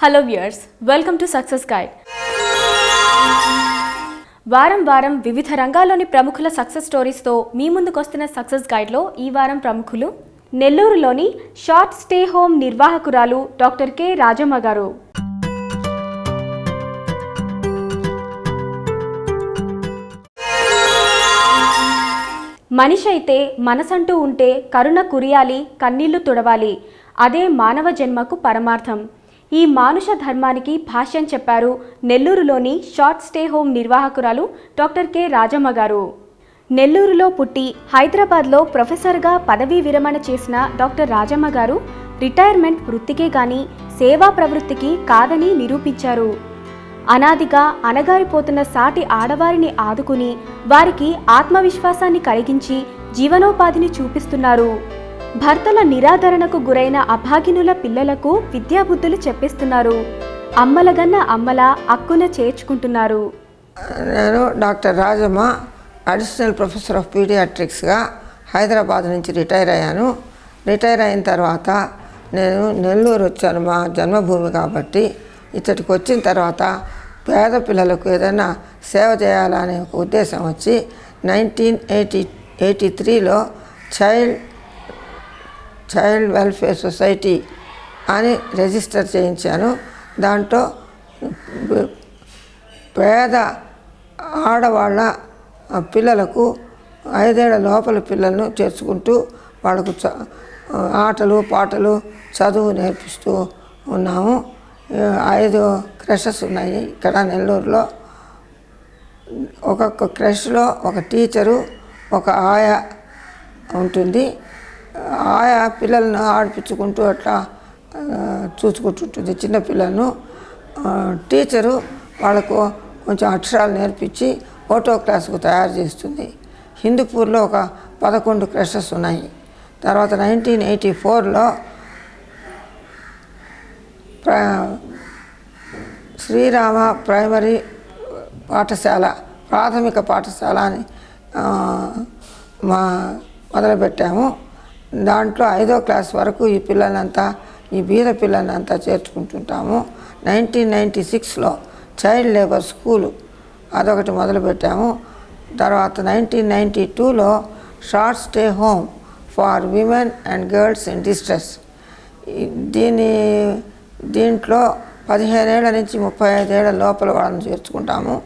Hello viewers welcome to success guide వారం వారం వివిధ రంగాల్లోని ప్రముఖుల సక్సెస్ స్టోరీస్తో మీ ముందుకొస్తున్న సక్సెస్ గైడ్లో ఈ వారం ప్రముఖులు నెల్లూరులోని షార్ట్ స్టే హోమ్ నిర్వాహకురాలు డాక్టర్ కె రాజమ్మ గారు మనిషి అయితే మనసంటూ ఉంటే కరుణ కురియాలి కన్నీళ్లు తుడవాలి అదే మానవ జన్మకు పరమార్థం ఈ మానుష ధర్మానికి భాష్యం చెప్పారు నెల్లూరులోని షార్ట్ స్టే హోమ్ నిర్వాహకురాలు డాక్టర్ కె రాజమ్మ గారు నెల్లూరులో పుట్టి హైదరాబాద్లో ప్రొఫెసర్గా పదవీ విరమణ చేసిన డాక్టర్ రాజమ్మ గారు రిటైర్మెంట్ వృత్తికే గాని సేవా ప్రవృత్తికి కాదని నిరూపించారు అనాదిగా అణగారిపోతున్న సాటి ఆడవారిని ఆదుకుని వారికి ఆత్మవిశ్వాసాన్ని కలిగించి జీవనోపాధిని చూపిస్తున్నారు భర్తల నిరాదరణకు గురైన అభాగినుల పిల్లలకు విద్యాబుద్ధులు చెప్పిస్తున్నారు అమ్మలగన్న అమ్మల అక్కున చేర్చుకుంటున్నారు నేను doctor Rajamma additional professor of పీడియాట్రిక్స్గా హైదరాబాద్ నుంచి రిటైర్ అయ్యాను రిటైర్ అయిన తర్వాత నేను నెల్లూరు వచ్చాను మా జన్మభూమి కాబట్టి ఇచ్చటికి వచ్చిన తర్వాత పేద పిల్లలకు ఏదైనా సేవ చేయాలనే ఒక ఉద్దేశం వచ్చి నైన్టీన్ ఎయిటీ ఎయిటీ త్రీలో చైల్డ్ చైల్డ్ వెల్ఫేర్ సొసైటీ అని రిజిస్టర్ చేయించాను దాంట్లో పేద ఆడవాళ్ళ ఆ, పిల్లలకు ఐదేళ్ల లోపల పిల్లలను చేర్చుకుంటూ వాళ్ళకు చ ఆటలు పాటలు చదువు నేర్పిస్తూ ఉన్నాము ఆ, ఐదు క్రషెస్ ఉన్నాయి ఇక్కడ నెల్లూరులో ఒక్కొక్క క్రష్లో ఒక టీచరు ఒక ఆయా ఉంటుంది ఆయా పిల్లలను ఆడిపించుకుంటూ అట్లా ఆ, చూసుకుంటుంటుంది చిన్న పిల్లలను ఆ, టీచరు వాళ్ళకు కొంచెం అక్షరాలు నేర్పించి ఓటో క్లాస్కు తయారు చేస్తుంది హిందూపూర్లో ఒక పదకొండు క్రషెస్ ఉన్నాయి తర్వాత నైన్టీన్ ఎయిటీ ఫోర్లో శ్రీరామ ప్రైమరీ పాఠశాల ప్రాథమిక పాఠశాల అని ఆ, మా మొదలుపెట్టాము దాంట్లో ఐదో క్లాస్ వరకు ఈ పిల్లలంతా ఈ బీద పిల్లలంతా చేర్చుకుంటుంటాము నైన్టీన్ నైంటీ సిక్స్లో చైల్డ్ లేబర్ స్కూలు అదొకటి మొదలుపెట్టాము తర్వాత నైన్టీన్ నైంటీ టూలో short stay home for women and girls in distress ఈ- దీని దీంట్లో పదిహేనేళ్ల నుంచి ముప్పై ఐదేళ్ల లోపల వాళ్ళని చేర్చుకుంటాము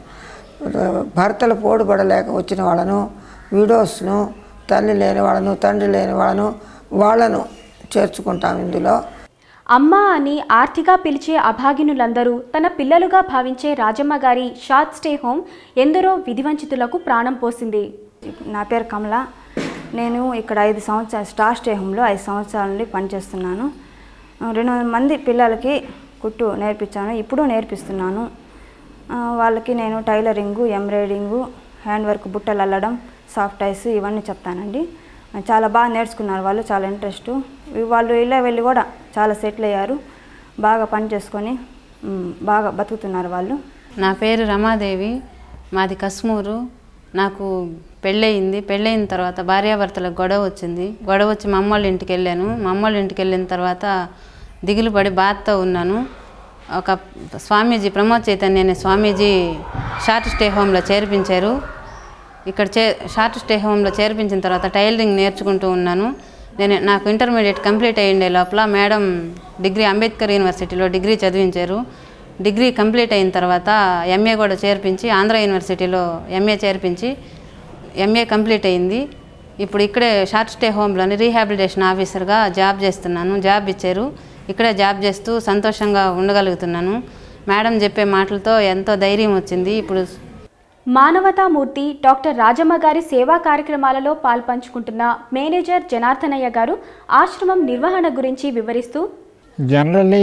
భర్తలు పోడుపడలేక వచ్చిన వాళ్ళను విడోస్ను తల్లి లేని వాళ్ళను తండ్రి లేని వాళ్ళను వాళ్ళను చేర్చుకుంటాం ఇందులో అమ్మ అని ఆర్తిగా పిలిచే అభాగినులందరూ తన పిల్లలుగా భావించే రాజమ్మ గారి షార్ట్ స్టే హోమ్ ఎందరో విధివంచితులకు ప్రాణం పోసింది నా పేరు కమల నేను ఇక్కడ ఐదు సంవత్సరాలు స్టార్ స్టే హోమ్లో ఐదు సంవత్సరాల నుండి పనిచేస్తున్నాను ఆ, రెండు వందల మంది పిల్లలకి కుట్టు నేర్పించాను ఇప్పుడు నేర్పిస్తున్నాను ఆ, వాళ్ళకి నేను టైలరింగు ఎంబ్రాయిడింగు హ్యాండ్ వర్క్ బుట్టలు అల్లడం సాఫ్ట్ ఐస్ ఇవన్నీ చెప్తానండి ఆ, చాలా బాగా నేర్చుకున్నారు వాళ్ళు చాలా ఇంట్రెస్ట్ వాళ్ళు ఇలా వెళ్ళి కూడా చాలా సెటిల్ అయ్యారు బాగా పని చేసుకొని ఉమ్, బాగా బతుకుతున్నారు వాళ్ళు నా పేరు రమాదేవి మాది కశ్మూరు నాకు పెళ్ళయింది పెళ్ళయిన తర్వాత భార్యాభర్తలకు గొడవ వచ్చింది గొడవ వచ్చి మా అమ్మోళ్ళ ఇంటికి వెళ్ళాను మా అమ్మోళ్ళ ఇంటికి వెళ్ళిన తర్వాత దిగులు పడి బాధతో ఉన్నాను ఒక స్వామీజీ ప్రమోద్ చైతన్య అనే స్వామీజీ షార్ట్ స్టే హోమ్లో చేర్పించారు ఇక్కడ చే షార్ట్ స్టే హోమ్లో చేర్పించిన తర్వాత టైలరింగ్ నేర్చుకుంటూ ఉన్నాను నేను నాకు ఇంటర్మీడియట్ కంప్లీట్ అయ్యిండే లోపల మేడం డిగ్రీ అంబేద్కర్ యూనివర్సిటీలో డిగ్రీ చదివించారు డిగ్రీ కంప్లీట్ అయిన తర్వాత ఎంఏ కూడా చేర్పించి ఆంధ్ర యూనివర్సిటీలో ఎంఏ చేర్పించి ఎంఏ కంప్లీట్ అయింది ఇప్పుడు ఇక్కడే షార్ట్ స్టే హోమ్లోని రీహాబిలిటేషన్ ఆఫీసర్గా జాబ్ చేస్తున్నాను జాబ్ ఇచ్చారు ఇక్కడే జాబ్ చేస్తూ సంతోషంగా ఉండగలుగుతున్నాను మేడం చెప్పే మాటలతో ఎంతో ధైర్యం వచ్చింది ఇప్పుడు మానవతామూర్తి డాక్టర్ రాజమ్మ గారి సేవా కార్యక్రమాలలో పాల్పంచుకుంటున్న మేనేజర్ జనార్దనయ్య గారు ఆశ్రమం నిర్వహణ గురించి వివరిస్తూ Generally,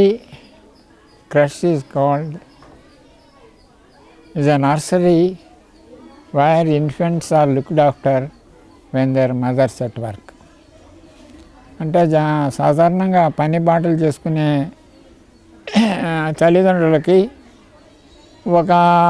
crush is called is a nursery where infants are looked after when their mothers at work. అంటే జా సాధారణంగా పని బాటలు చేసుకునే తల్లిదండ్రులకి ఒక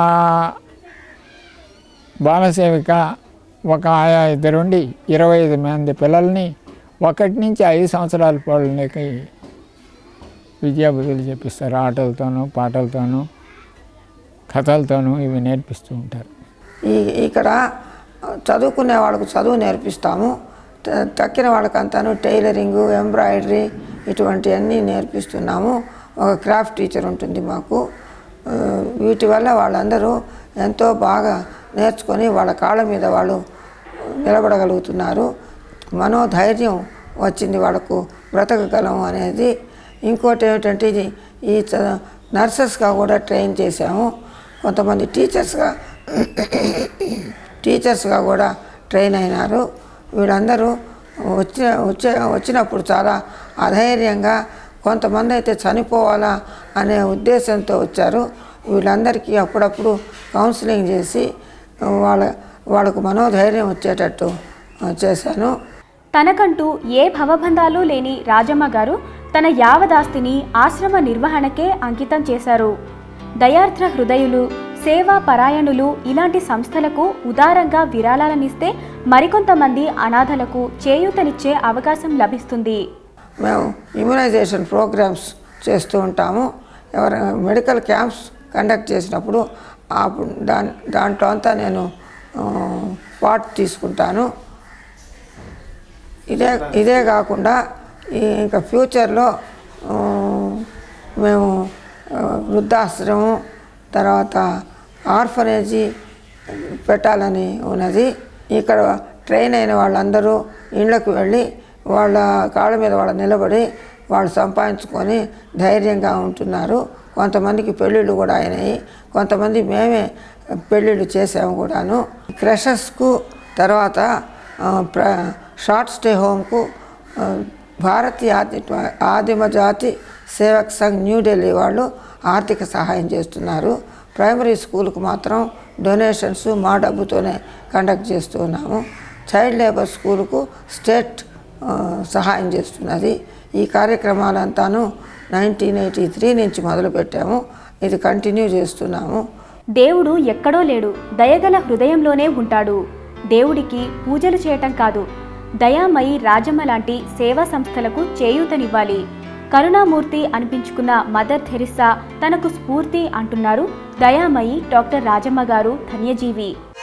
బాలసేవిక ఒక ఆయా ఇద్దరుండి ఇరవై ఐదు మంది పిల్లల్ని ఒకటి నుంచి ఐదు సంవత్సరాల పిల్లలకి విద్యాబుద్ధులు చెప్పిస్తారు ఆటలతోనూ పాటలతోనూ కథలతోనూ ఇవి నేర్పిస్తూ ఉంటారు ఈ ఇక్కడ చదువుకునే వాళ్ళకు చదువు నేర్పిస్తాము త- తక్కిన వాళ్ళకంతాను టైలరింగు ఎంబ్రాయిడరీ ఇటువంటివన్నీ నేర్పిస్తున్నాము ఒక క్రాఫ్ట్ టీచర్ ఉంటుంది మాకు ఆ, వీటి వల్ల వాళ్ళందరూ ఎంతో బాగా నేర్చుకొని వాళ్ళ కాళ్ళ మీద వాళ్ళు నిలబడగలుగుతున్నారు మనోధైర్యం వచ్చింది వాళ్ళకు బ్రతకగలం అనేది ఇంకోటి ఏమిటంటే ఇది ఈ చ- నర్సెస్గా కూడా ట్రైన్ చేశాము కొంతమంది టీచర్స్గా టీచర్స్గా కూడా ట్రైన్ అయినారు వీళ్ళందరూ వచ్చిన వచ్చే వచ్చినప్పుడు చాలా అధైర్యంగా కొంతమంది అయితే చనిపోవాలా అనే ఉద్దేశంతో వచ్చారు వీళ్ళందరికీ అప్పుడప్పుడు కౌన్సిలింగ్ చేసి వాళ్ళ వాళ్ళకు మనోధైర్యం వచ్చేటట్టు ఆ, చేశాను తనకంటూ ఏ భవబంధాలు లేని రాజమ్మ గారు తన యావదాస్తిని ఆశ్రమ నిర్వహణకే అంకితం చేశారు దయార్ద్ర హృదయులు సేవా పరాయణులు ఇలాంటి సంస్థలకు ఉదారంగా విరాళాలనిస్తే మరికొంతమంది అనాథలకు చేయూతనిచ్చే అవకాశం లభిస్తుంది మేము ఇమ్యునైజేషన్ ప్రోగ్రామ్స్ చేస్తూ ఉంటాము ఎవరు మెడికల్ క్యాంప్స్ కండక్ట్ చేసినప్పుడు అప్పుడు దాని దాంట్లో అంతా నేను పార్ట్ తీసుకుంటాను ఇదే ఇదే కాకుండా ఈ ఇంకా ఫ్యూచర్లో ఆ, మేము ఆ, వృద్ధాశ్రమం తర్వాత ఆర్ఫనేజీ పెట్టాలని ఉన్నది ఇక్కడ ట్రైన్ అయిన వాళ్ళందరూ ఇళ్ళకు వెళ్ళి వాళ్ళ కాళ్ళ మీద వాళ్ళు నిలబడి వాళ్ళు సంపాదించుకొని ధైర్యంగా ఉంటున్నారు కొంతమందికి పెళ్ళిళ్ళు కూడా అయినాయి కొంతమంది మేమే పెళ్ళిళ్ళు చేసాము కూడాను క్రషెస్కు తర్వాత ఆ, ప్ర షార్ట్ స్టే హోమ్కు ఆ, భారతీయ ఆది ఆదిమ జాతి సేవక్ సంఘ్ న్యూఢిల్లీ వాళ్ళు ఆర్థిక సహాయం చేస్తున్నారు ప్రైమరీ స్కూల్కు మాత్రం డొనేషన్స్ మా డబ్బుతోనే కండక్ట్ చేస్తూ ఉన్నాము చైల్డ్ లేబర్ స్కూల్కు స్టేట్ ఆ, సహాయం చేస్తున్నది ఈ కార్యక్రమాలంతాను నైన్టీన్ ఎయిటీ త్రీ నుంచి మొదలుపెట్టాము ఇది కంటిన్యూ చేస్తున్నాము దేవుడు ఎక్కడో లేడు దయగల హృదయంలోనే ఉంటాడు దేవుడికి పూజలు చేయటం కాదు దయామయి రాజమ్మ లాంటి సేవా సంస్థలకు చేయూతనివ్వాలి కరుణామూర్తి అనిపించుకున్న మదర్ థెరిస్సా తనకు స్ఫూర్తి అంటున్నారు దయామయి డాక్టర్ రాజమ్మ గారు ధన్యజీవి